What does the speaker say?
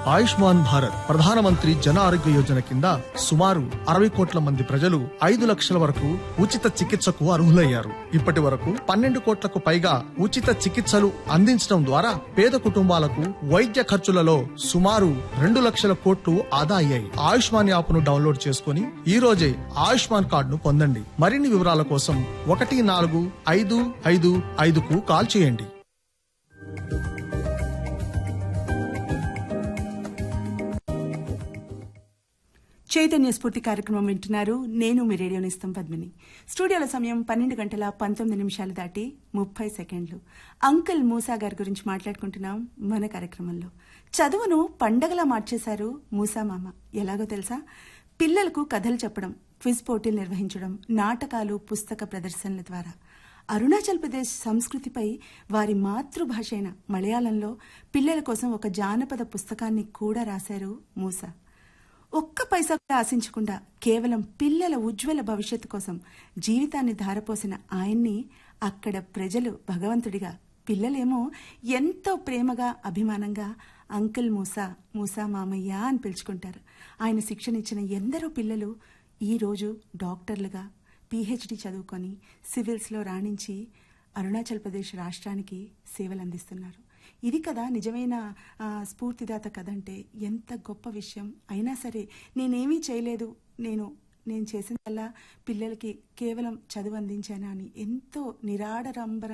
ఆయుష్మాన్ భారత్ ప్రధానమంత్రి జన ఆరోగ్య యోజన కింద సుమారు అరవై కోట్ల మంది ప్రజలు ఐదు లక్షల వరకు ఉచిత చికిత్సకు అర్హులయ్యారు ఇప్పటి వరకు పన్నెండు కోట్లకు పైగా ఉచిత చికిత్సలు అందించడం ద్వారా పేద కుటుంబాలకు వైద్య ఖర్చులలో సుమారు రెండు లక్షల కోట్లు ఆదా అయ్యాయి ఆయుష్మాన్ యాప్ ను డౌన్లోడ్ చేసుకుని ఈ రోజే ఆయుష్మాన్ కార్డును పొందండి మరిన్ని వివరాల కోసం ఒకటి నాలుగు ఐదు ఐదు ఐదుకు కాల్ చేయండి చైతన్య స్ఫూర్తి కార్యక్రమం వింటున్నారు నేను మీ రేడియో నిస్తం పద్మిని స్టూడియోల సమయం పన్నెండు గంటల పంతొమ్మిది నిమిషాలు దాటి ముప్పై సెకండ్లు అంకుల్ మూసా గారి గురించి మాట్లాడుకుంటున్నాం మన కార్యక్రమంలో చదువును పండగలా మార్చేశారు మూసా మామ ఎలాగో తెలుసా పిల్లలకు కథలు చెప్పడం క్విజ్ పోటీలు నిర్వహించడం నాటకాలు పుస్తక ప్రదర్శనల ద్వారా అరుణాచల్ ప్రదేశ్ సంస్కృతిపై వారి మాతృభాష అయిన మలయాళంలో పిల్లల కోసం ఒక జానపద పుస్తకాన్ని కూడా రాశారు మూసా ఒక్క పైసా కూడా ఆశించకుండా కేవలం పిల్లల ఉజ్వల భవిష్యత్తు కోసం జీవితాన్ని ధారపోసిన ఆయన్ని అక్కడ ప్రజలు భగవంతుడిగా పిల్లలేమో ఎంతో ప్రేమగా అభిమానంగా అంకుల్ మూసా మూసా మామయ్య అని పిలుచుకుంటారు ఆయన శిక్షణ ఇచ్చిన ఎందరో పిల్లలు ఈరోజు డాక్టర్లుగా పీహెచ్డీ చదువుకొని సివిల్స్లో రాణించి అరుణాచల్ ప్రదేశ్ రాష్ట్రానికి సేవలు అందిస్తున్నారు ఇది కదా నిజమైన ఆ, స్ఫూర్తిదాత కథ అంటే ఎంత గొప్ప విషయం అయినా సరే నేనేమీ చేయలేదు నేను నేను చేసిందల్లా పిల్లలకి కేవలం చదువు అందించానా అని ఎంతో నిరాడరంబర